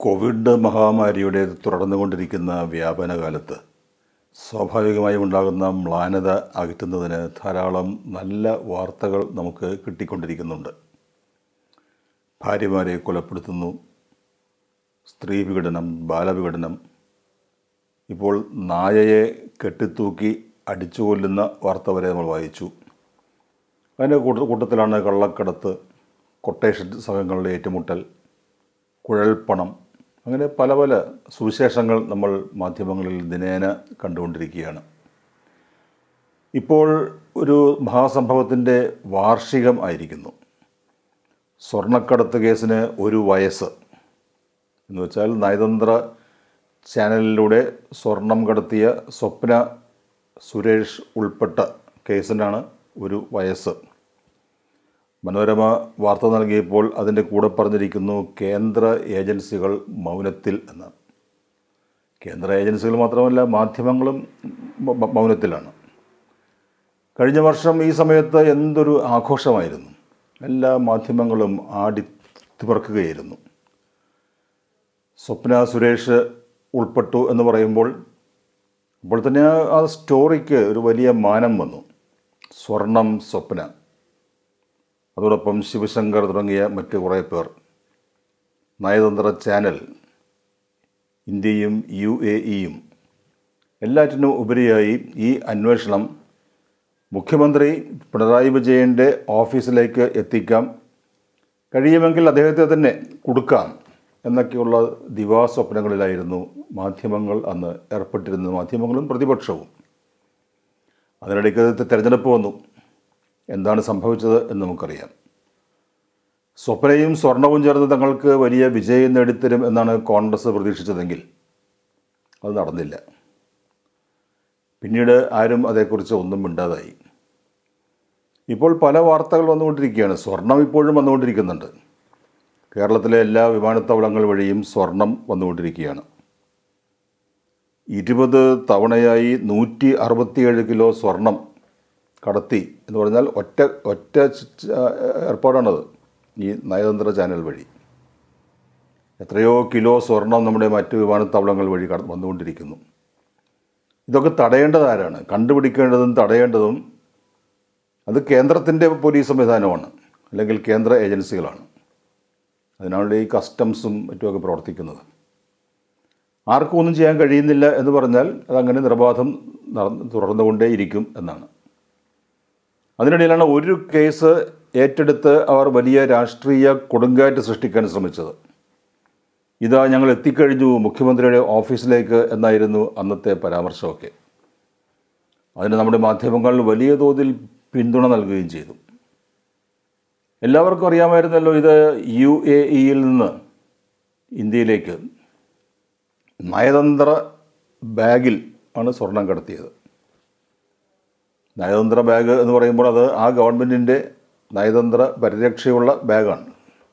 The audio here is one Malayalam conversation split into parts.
കോവിഡ് മഹാമാരിയുടെ തുടർന്നുകൊണ്ടിരിക്കുന്ന വ്യാപന കാലത്ത് സ്വാഭാവികമായും ഉണ്ടാകുന്ന മ്ലാനത അകറ്റുന്നതിന് ധാരാളം നല്ല വാർത്തകൾ നമുക്ക് കിട്ടിക്കൊണ്ടിരിക്കുന്നുണ്ട് ഭാര്യമാരെ കൊലപ്പെടുത്തുന്നു സ്ത്രീ വിഘടനം ബാലവിഘടനം ഇപ്പോൾ നായയെ കെട്ടിത്തൂക്കി അടിച്ചു കൊല്ലുന്ന വാർത്ത വരെ നമ്മൾ വായിച്ചു അതിൻ്റെ കൂട്ട കൂട്ടത്തിലാണ് കള്ളക്കടത്ത് കൊട്ടേഷൻ സംഘങ്ങളുടെ ഏറ്റുമുട്ടൽ കുഴൽപ്പണം അങ്ങനെ പല പല സുവിശേഷങ്ങൾ നമ്മൾ മാധ്യമങ്ങളിൽ ദിനേന കണ്ടുകൊണ്ടിരിക്കുകയാണ് ഇപ്പോൾ ഒരു മഹാസംഭവത്തിൻ്റെ വാർഷികം ആയിരിക്കുന്നു സ്വർണ്ണക്കടത്ത് കേസിന് ഒരു വയസ്സ് എന്ന് വെച്ചാൽ നയതന്ത്ര ചാനലിലൂടെ സ്വർണം കടത്തിയ സ്വപ്ന സുരേഷ് ഉൾപ്പെട്ട കേസിനാണ് ഒരു വയസ്സ് മനോരമ വാർത്ത നൽകിയപ്പോൾ അതിൻ്റെ കൂടെ പറഞ്ഞിരിക്കുന്നു കേന്ദ്ര ഏജൻസികൾ മൗനത്തിൽ എന്ന് കേന്ദ്ര ഏജൻസികൾ മാത്രമല്ല മാധ്യമങ്ങളും മ- മ- മൗനത്തിലാണ് കഴിഞ്ഞ വർഷം ഈ സമയത്ത് എന്തൊരു ആഘോഷമായിരുന്നു എല്ലാ മാധ്യമങ്ങളും ആടി തിമർക്കുകയായിരുന്നു സ്വപ്ന സുരേഷ് ഉൾപ്പെട്ടു എന്ന് പറയുമ്പോൾ അപ്പോൾ തന്നെ ആ- ആ സ്റ്റോറിക്ക് ഒരു വലിയ മാനം വന്നു സ്വർണം സ്വപ്ന അതോടൊപ്പം ശിവശങ്കർ തുടങ്ങിയ മറ്റ് കുറേ പേർ നയതന്ത്ര ചാനൽ ഇന്ത്യയും യു എ ഇയും എല്ലാറ്റിനും ഉപരിയായി ഈ അന്വേഷണം മുഖ്യമന്ത്രി പിണറായി വിജയൻ്റെ ഓഫീസിലേക്ക് എത്തിക്കാം കഴിയുമെങ്കിൽ അദ്ദേഹത്തെ തന്നെ കൊടുക്കാം എന്നൊക്കെയുള്ള ദിവാസ്വപ്നങ്ങളിലായിരുന്നു മാധ്യമങ്ങൾ അന്ന് ഏർപ്പെട്ടിരുന്നത് മാധ്യമങ്ങളും പ്രതിപക്ഷവും അതിനിടയ്ക്ക് തെരഞ്ഞെടുപ്പ് വന്നു എന്താണ് സംഭവിച്ചത് എന്ന് നമുക്കറിയാം സ്വപ്നയും സ്വർണവും ചേർന്ന് തങ്ങൾക്ക് വലിയ വിജയം നേടിത്തരും എന്നാണ് കോൺഗ്രസ് പ്രതീക്ഷിച്ചതെങ്കിൽ അത് നടന്നില്ല പിന്നീട് ആരും അതേക്കുറിച്ച് ഒന്നും മിണ്ടാതായി ഇപ്പോൾ പല വാർത്തകൾ വന്നുകൊണ്ടിരിക്കുകയാണ് സ്വർണം ഇപ്പോഴും വന്നുകൊണ്ടിരിക്കുന്നുണ്ട് കേരളത്തിലെ എല്ലാ വിമാനത്താവളങ്ങൾ വഴിയും സ്വർണം വന്നുകൊണ്ടിരിക്കുകയാണ് ഇരുപത് തവണയായി നൂറ്റി അറുപത്തിയേഴ് കിലോ സ്വർണം കടത്തി എന്ന് പറഞ്ഞാൽ ഒറ്റ ഒറ്റ ച- ച- ഏർപ്പാടാണത് ഈ നയതന്ത്ര ചാനൽ വഴി എത്രയോ കിലോ സ്വർണം നമ്മുടെ മറ്റ് വിമാനത്താവളങ്ങൾ വഴി കട വന്നുകൊണ്ടിരിക്കുന്നു ഇതൊക്കെ തടയേണ്ടത് ആരാണ് കണ്ടുപിടിക്കേണ്ടതും തടയേണ്ടതും അത് കേന്ദ്രത്തിൻ്റെ പോലീസ് സംവിധാനമാണ് അല്ലെങ്കിൽ കേന്ദ്ര ഏജൻസികളാണ് അതിനാണ് ഈ കസ്റ്റംസും മറ്റുമൊക്കെ പ്രവർത്തിക്കുന്നത് ആർക്കും ഒന്നും ചെയ്യാൻ കഴിയുന്നില്ല എന്ന് പറഞ്ഞാൽ അതങ്ങനെ നിർബാധം നടന്ന് തുടർന്നുകൊണ്ടേയിരിക്കും എന്നാണ് അതിനിടയിലാണ് ഒരു കേസ് ഏറ്റെടുത്ത് അവർ വലിയ രാഷ്ട്രീയ കൊടുങ്കാറ്റ് സൃഷ്ടിക്കാൻ ശ്രമിച്ചത് ഇതാ ഞങ്ങൾ എത്തിക്കഴിഞ്ഞു മുഖ്യമന്ത്രിയുടെ ഓഫീസിലേക്ക് എന്നായിരുന്നു അന്നത്തെ പരാമർശമൊക്കെ അതിന് നമ്മുടെ മാധ്യമങ്ങൾ വലിയ തോതിൽ പിന്തുണ നൽകുകയും ചെയ്തു എല്ലാവർക്കും അറിയാമായിരുന്നല്ലോ ഇത് യു എ ഇയിൽ നിന്ന് ഇന്ത്യയിലേക്ക് നയതന്ത്ര ബാഗിൽ ആണ് സ്വർണം കടത്തിയത് നയതന്ത്ര ബാഗ് എന്ന് പറയുമ്പോൾ അത് ആ ഗവൺമെൻറ്റിൻ്റെ നയതന്ത്ര പരിരക്ഷയുള്ള ബാഗാണ്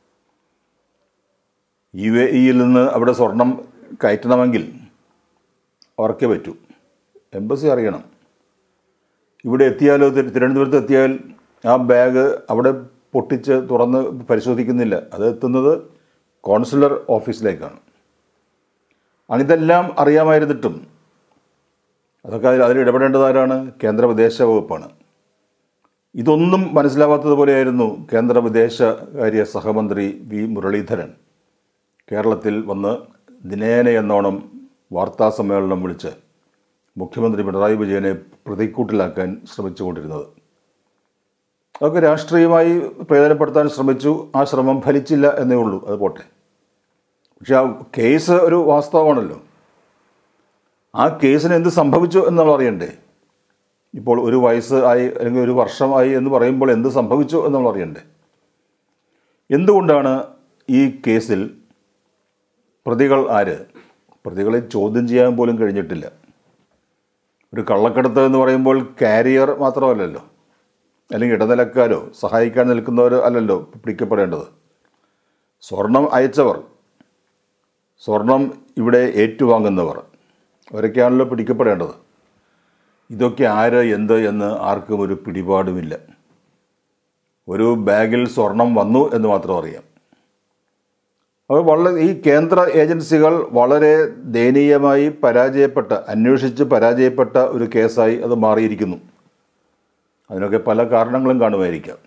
യു എ ഇയിൽ നിന്ന് അവിടെ സ്വർണം കയറ്റണമെങ്കിൽ അവർക്കേ പറ്റൂ എംബസി അറിയണം ഇവിടെ എത്തിയാലോ തിരു- തിരുവനന്തപുരത്ത് എത്തിയാൽ ആ ബാഗ് അവിടെ പൊട്ടിച്ച് തുറന്ന് പരിശോധിക്കുന്നില്ല അത് എത്തുന്നത് കോൺസുലർ ഓഫീസിലേക്കാണ് അണിതെല്ലാം അറിയാമായിരുന്നിട്ടും അതൊക്കെ അതിൽ അതിൽ ഇടപെടേണ്ടത് ആരാണ് കേന്ദ്ര വിദേശ വകുപ്പാണ് ഇതൊന്നും മനസ്സിലാവാത്തതുപോലെയായിരുന്നു കേന്ദ്ര വിദേശകാര്യ സഹമന്ത്രി വി മുരളീധരൻ കേരളത്തിൽ വന്ന് ദിനേന എന്നോണം വാർത്താ സമ്മേളനം വിളിച്ച് മുഖ്യമന്ത്രി പിണറായി വിജയനെ പ്രതിക്കൂട്ടിലാക്കാൻ ശ്രമിച്ചുകൊണ്ടിരുന്നത് അതൊക്കെ രാഷ്ട്രീയമായി പ്രയോജനപ്പെടുത്താൻ ശ്രമിച്ചു ആ ശ്രമം ഫലിച്ചില്ല എന്നേ ഉള്ളൂ അത് പോട്ടെ പക്ഷെ ആ കേസ് ഒരു വാസ്തവമാണല്ലോ ആ കേസിന് എന്ത് സംഭവിച്ചു എന്ന് നമ്മൾ അറിയണ്ടേ ഇപ്പോൾ ഒരു വയസ്സ് ആയി അല്ലെങ്കിൽ ഒരു വർഷമായി എന്ന് പറയുമ്പോൾ എന്ത് സംഭവിച്ചു എന്ന് നമ്മൾ അറിയണ്ടേ എന്തുകൊണ്ടാണ് ഈ കേസിൽ പ്രതികൾ ആര് പ്രതികളെ ചോദ്യം ചെയ്യാൻ പോലും കഴിഞ്ഞിട്ടില്ല ഒരു കള്ളക്കടത്ത് എന്ന് പറയുമ്പോൾ കാരിയർ മാത്രമല്ലല്ലോ അല്ലെങ്കിൽ ഇടനിലക്കാരോ സഹായിക്കാൻ നിൽക്കുന്നവരോ അല്ലല്ലോ പിടിക്കപ്പെടേണ്ടത് സ്വർണം അയച്ചവർ സ്വർണം ഇവിടെ ഏറ്റുവാങ്ങുന്നവർ അവരൊക്കെയാണല്ലോ പിടിക്കപ്പെടേണ്ടത് ഇതൊക്കെ ആര് എന്ത് എന്ന് ആർക്കും ഒരു പിടിപാടുമില്ല ഒരു ബാഗിൽ സ്വർണം വന്നു എന്ന് മാത്രം അറിയാം അപ്പോൾ വളരെ ഈ കേന്ദ്ര ഏജൻസികൾ വളരെ ദയനീയമായി പരാജയപ്പെട്ട അന്വേഷിച്ച് പരാജയപ്പെട്ട ഒരു കേസായി അത് മാറിയിരിക്കുന്നു അതിനൊക്കെ പല കാരണങ്ങളും കാണുമായിരിക്കാം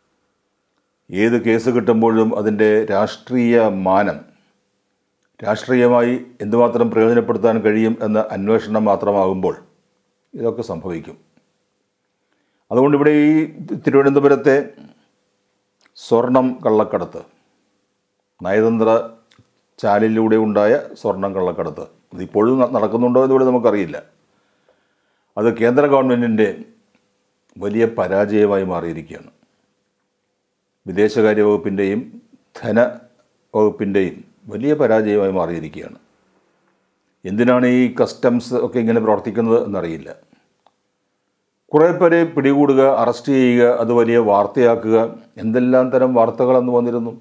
ഏത് കേസ് കിട്ടുമ്പോഴും അതിൻ്റെ രാഷ്ട്രീയ മാനം രാഷ്ട്രീയമായി എന്തുമാത്രം പ്രയോജനപ്പെടുത്താൻ കഴിയും എന്ന അന്വേഷണം മാത്രമാകുമ്പോൾ ഇതൊക്കെ സംഭവിക്കും അതുകൊണ്ട് ഇവിടെ ഈ തിരുവനന്തപുരത്തെ സ്വർണം കള്ളക്കടത്ത് നയതന്ത്ര ചാലിലൂടെ ഉണ്ടായ സ്വർണം കള്ളക്കടത്ത് ഇതിപ്പോഴും ന- നടക്കുന്നുണ്ടോ എന്നിവിടെ നമുക്കറിയില്ല അത് കേന്ദ്ര ഗവൺമെൻറ്റിൻ്റെ വലിയ പരാജയമായി മാറിയിരിക്കുകയാണ് വിദേശകാര്യ വകുപ്പിൻ്റെയും ധന വകുപ്പിൻ്റെയും വലിയ പരാജയമായി മാറിയിരിക്കുകയാണ് എന്തിനാണ് ഈ കസ്റ്റംസ് ഒക്കെ ഇങ്ങനെ പ്രവർത്തിക്കുന്നത് എന്നറിയില്ല കുറേ പേരെ പിടികൂടുക അറസ്റ്റ് ചെയ്യുക അത് വലിയ വാർത്തയാക്കുക എന്തെല്ലാം തരം വാർത്തകൾ അന്ന് വന്നിരുന്നു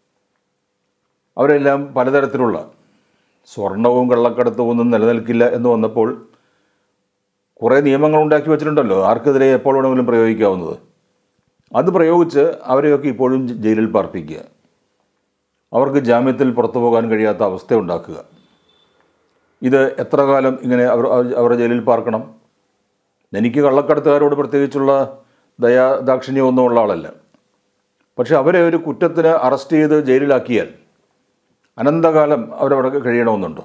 അവരെല്ലാം പലതരത്തിലുള്ള സ്വർണവും കള്ളക്കടത്തും ഒന്നും നിലനിൽക്കില്ല എന്ന് വന്നപ്പോൾ കുറേ നിയമങ്ങൾ ഉണ്ടാക്കി വെച്ചിട്ടുണ്ടല്ലോ ആർക്കെതിരെ എപ്പോൾ വേണമെങ്കിലും പ്രയോഗിക്കാവുന്നത് അത് പ്രയോഗിച്ച് അവരെയൊക്കെ ഇപ്പോഴും ജ- ജയിലിൽ പാർപ്പിക്കുക അവർക്ക് ജാമ്യത്തിൽ പുറത്തു പോകാൻ കഴിയാത്ത അവസ്ഥ ഉണ്ടാക്കുക ഇത് എത്ര കാലം ഇങ്ങനെ അവർ അവർ- അവരെ ജയിലിൽ പാർക്കണം എനിക്ക് കള്ളക്കടത്തുകാരോട് പ്രത്യേകിച്ചുള്ള ദയാ ദാക്ഷിണ്യമൊന്നും ഉള്ള ആളല്ല പക്ഷെ അവരെ ഒരു കുറ്റത്തിന് അറസ്റ്റ് ചെയ്ത് ജയിലിലാക്കിയാൽ അനന്തകാലം അവരവിടെ കഴിയണമെന്നുണ്ടോ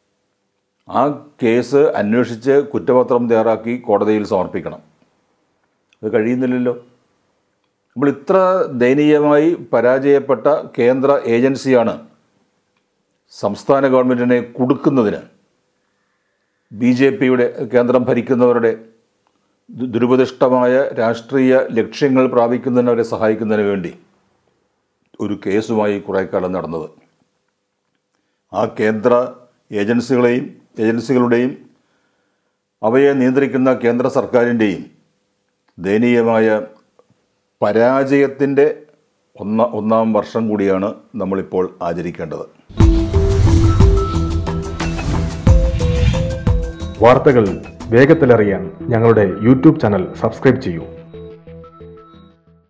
ആ കേസ് അന്വേഷിച്ച് കുറ്റപത്രം തയ്യാറാക്കി കോടതിയിൽ സമർപ്പിക്കണം അത് കഴിയുന്നില്ലല്ലോ അപ്പോൾ ഇത്ര ദയനീയമായി പരാജയപ്പെട്ട കേന്ദ്ര ഏജൻസിയാണ് സംസ്ഥാന ഗവൺമെൻറ്റിനെ കുടുക്കുന്നതിന് ബി ജെ പിയുടെ കേന്ദ്രം ഭരിക്കുന്നവരുടെ ദു- ദുരുപദിഷ്ടമായ രാഷ്ട്രീയ ലക്ഷ്യങ്ങൾ പ്രാപിക്കുന്നതിന് അവരെ സഹായിക്കുന്നതിന് വേണ്ടി ഒരു കേസുമായി കുറേ കാലം നടന്നത് ആ കേന്ദ്ര ഏജൻസികളെയും ഏജൻസികളുടെയും അവയെ നിയന്ത്രിക്കുന്ന കേന്ദ്ര സർക്കാരിൻ്റെയും ദയനീയമായ പരാജയത്തിൻ്റെ ഒന്ന ഒന്നാം വർഷം കൂടിയാണ് നമ്മളിപ്പോൾ ആചരിക്കേണ്ടത് വാർത്തകൾ വേഗത്തിലറിയാൻ ഞങ്ങളുടെ യൂട്യൂബ് ചാനൽ സബ്സ്ക്രൈബ് ചെയ്യൂ